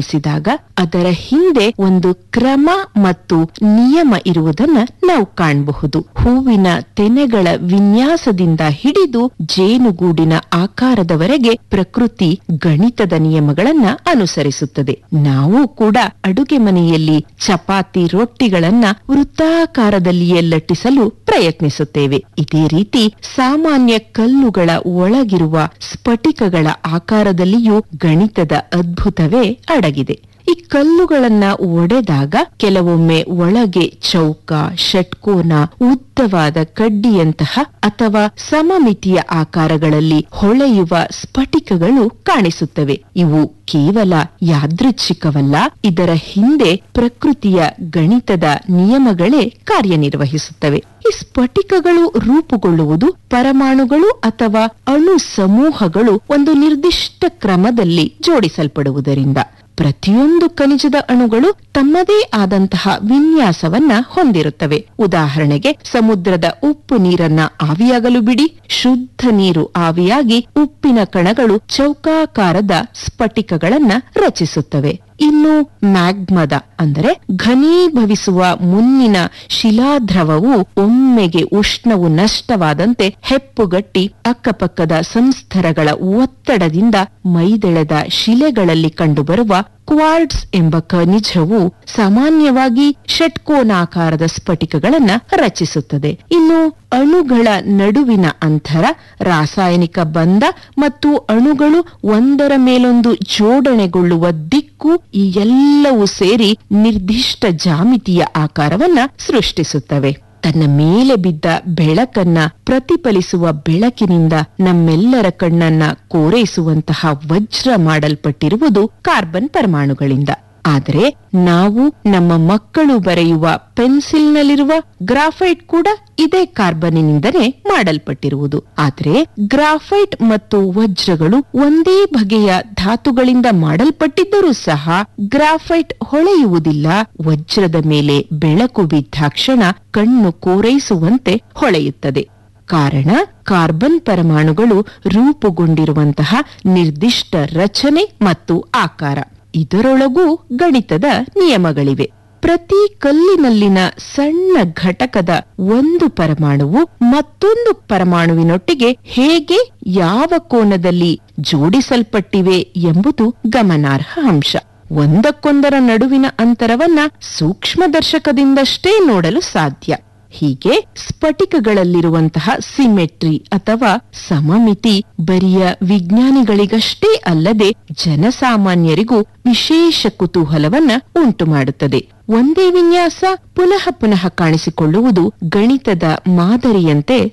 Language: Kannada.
ಗಮನಿಸಿದಾಗ ಅದರ ಹಿಂದೆ ಒಂದು ಕ್ರಮ ಮತ್ತು ನಿಯಮ ಇರುವುದನ್ನ ನಾವು ಕಾಣಬಹುದು ಹೂವಿನ ತೆನೆಗಳ ವಿನ್ಯಾಸದಿಂದ ಹಿಡಿದು ಜೇನುಗೂಡಿನ ಆಕಾರದವರೆಗೆ ಪ್ರಕೃತಿ ಗಣಿತದ ನಿಯಮಗಳನ್ನ ಅನುಸರಿಸುತ್ತದೆ ನಾವು ಕೂಡ ಅಡುಗೆ ಮನೆಯಲ್ಲಿ ಚಪಾತಿ ರೊಟ್ಟಿಗಳನ್ನ ವೃತ್ತಾಕಾರದಲ್ಲಿಯೇ ಲಟ್ಟಿಸಲು ಪ್ರಯತ್ನಿಸುತ್ತೇವೆ ಇದೇ ರೀತಿ ಸಾಮಾನ್ಯ ಕಲ್ಲುಗಳ ಒಳಗಿರುವ ಸ್ಫಟಿಕಗಳ ಆಕಾರದಲ್ಲಿಯೂ ಗಣಿತದ ಅದ್ಭುತವೇ ಅಡಗಿದೆ ಈ ಕಲ್ಲುಗಳನ್ನ ಒಡೆದಾಗ ಕೆಲವೊಮ್ಮೆ ಒಳಗೆ ಚೌಕ ಷಟ್ಕೋನ ಉದ್ದವಾದ ಕಡ್ಡಿಯಂತಹ ಅಥವಾ ಸಮಮಿತಿಯ ಆಕಾರಗಳಲ್ಲಿ ಹೊಳೆಯುವ ಸ್ಫಟಿಕಗಳು ಕಾಣಿಸುತ್ತವೆ ಇವು ಕೇವಲ ಯಾದೃಚ್ಛಿಕವಲ್ಲ ಇದರ ಹಿಂದೆ ಪ್ರಕೃತಿಯ ಗಣಿತದ ನಿಯಮಗಳೇ ಕಾರ್ಯನಿರ್ವಹಿಸುತ್ತವೆ ಈ ಸ್ಫಟಿಕಗಳು ರೂಪುಗೊಳ್ಳುವುದು ಪರಮಾಣುಗಳು ಅಥವಾ ಅಣು ಸಮೂಹಗಳು ಒಂದು ನಿರ್ದಿಷ್ಟ ಕ್ರಮದಲ್ಲಿ ಜೋಡಿಸಲ್ಪಡುವುದರಿಂದ ಪ್ರತಿಯೊಂದು ಖನಿಜದ ಅಣುಗಳು ತಮ್ಮದೇ ಆದಂತಹ ವಿನ್ಯಾಸವನ್ನ ಹೊಂದಿರುತ್ತವೆ ಉದಾಹರಣೆಗೆ ಸಮುದ್ರದ ಉಪ್ಪು ನೀರನ್ನ ಆವಿಯಾಗಲು ಬಿಡಿ ಶುದ್ಧ ನೀರು ಆವಿಯಾಗಿ ಉಪ್ಪಿನ ಕಣಗಳು ಚೌಕಾಕಾರದ ಸ್ಫಟಿಕಗಳನ್ನ ರಚಿಸುತ್ತವೆ ಇನ್ನು ಮ್ಯಾಗ್ಮದ ಅಂದರೆ ಘನೀಭವಿಸುವ ಮುನ್ನಿನ ಶಿಲಾದ್ರವವು ಒಮ್ಮೆಗೆ ಉಷ್ಣವು ನಷ್ಟವಾದಂತೆ ಹೆಪ್ಪುಗಟ್ಟಿ ಅಕ್ಕಪಕ್ಕದ ಸಂಸ್ಥರಗಳ ಒತ್ತಡದಿಂದ ಮೈದೆಳೆದ ಶಿಲೆಗಳಲ್ಲಿ ಕಂಡುಬರುವ ಕ್ವಾರ್ಡ್ಸ್ ಎಂಬ ಖನಿಜವು ಸಾಮಾನ್ಯವಾಗಿ ಷಟ್ಕೋನಾಕಾರದ ಸ್ಫಟಿಕಗಳನ್ನ ರಚಿಸುತ್ತದೆ ಇನ್ನು ಅಣುಗಳ ನಡುವಿನ ಅಂತರ ರಾಸಾಯನಿಕ ಬಂಧ ಮತ್ತು ಅಣುಗಳು ಒಂದರ ಮೇಲೊಂದು ಜೋಡಣೆಗೊಳ್ಳುವ ದಿಕ್ಕು ಈ ಎಲ್ಲವೂ ಸೇರಿ ನಿರ್ದಿಷ್ಟ ಜಾಮಿತಿಯ ಆಕಾರವನ್ನ ಸೃಷ್ಟಿಸುತ್ತವೆ ತನ್ನ ಮೇಲೆ ಬಿದ್ದ ಬೆಳಕನ್ನ ಪ್ರತಿಫಲಿಸುವ ಬೆಳಕಿನಿಂದ ನಮ್ಮೆಲ್ಲರ ಕಣ್ಣನ್ನ ಕೋರೈಸುವಂತಹ ವಜ್ರ ಮಾಡಲ್ಪಟ್ಟಿರುವುದು ಕಾರ್ಬನ್ ಪರಮಾಣುಗಳಿಂದ ಆದರೆ ನಾವು ನಮ್ಮ ಮಕ್ಕಳು ಬರೆಯುವ ಪೆನ್ಸಿಲ್ನಲ್ಲಿರುವ ಗ್ರಾಫೈಟ್ ಕೂಡ ಇದೇ ಕಾರ್ಬನ್ನಿನಿಂದಲೇ ಮಾಡಲ್ಪಟ್ಟಿರುವುದು ಆದರೆ ಗ್ರಾಫೈಟ್ ಮತ್ತು ವಜ್ರಗಳು ಒಂದೇ ಬಗೆಯ ಧಾತುಗಳಿಂದ ಮಾಡಲ್ಪಟ್ಟಿದ್ದರೂ ಸಹ ಗ್ರಾಫೈಟ್ ಹೊಳೆಯುವುದಿಲ್ಲ ವಜ್ರದ ಮೇಲೆ ಬೆಳಕು ಬಿದ್ದಾಕ್ಷಣ ಕಣ್ಣು ಕೋರೈಸುವಂತೆ ಹೊಳೆಯುತ್ತದೆ ಕಾರಣ ಕಾರ್ಬನ್ ಪರಮಾಣುಗಳು ರೂಪುಗೊಂಡಿರುವಂತಹ ನಿರ್ದಿಷ್ಟ ರಚನೆ ಮತ್ತು ಆಕಾರ ಇದರೊಳಗೂ ಗಣಿತದ ನಿಯಮಗಳಿವೆ ಪ್ರತಿ ಕಲ್ಲಿನಲ್ಲಿನ ಸಣ್ಣ ಘಟಕದ ಒಂದು ಪರಮಾಣುವು ಮತ್ತೊಂದು ಪರಮಾಣುವಿನೊಟ್ಟಿಗೆ ಹೇಗೆ ಯಾವ ಕೋನದಲ್ಲಿ ಜೋಡಿಸಲ್ಪಟ್ಟಿವೆ ಎಂಬುದು ಗಮನಾರ್ಹ ಅಂಶ ಒಂದಕ್ಕೊಂದರ ನಡುವಿನ ಅಂತರವನ್ನ ಸೂಕ್ಷ್ಮದರ್ಶಕದಿಂದಷ್ಟೇ ನೋಡಲು ಸಾಧ್ಯ ಹೀಗೆ ಸ್ಫಟಿಕಗಳಲ್ಲಿರುವಂತಹ ಸಿಮೆಟ್ರಿ ಅಥವಾ ಸಮಮಿತಿ ಬರಿಯ ವಿಜ್ಞಾನಿಗಳಿಗಷ್ಟೇ ಅಲ್ಲದೆ ಜನಸಾಮಾನ್ಯರಿಗೂ ವಿಶೇಷ ಕುತೂಹಲವನ್ನ ಉಂಟು ಮಾಡುತ್ತದೆ ಒಂದೇ ವಿನ್ಯಾಸ ಪುನಃ ಪುನಃ ಕಾಣಿಸಿಕೊಳ್ಳುವುದು ಗಣಿತದ ಮಾದರಿಯಂತೆ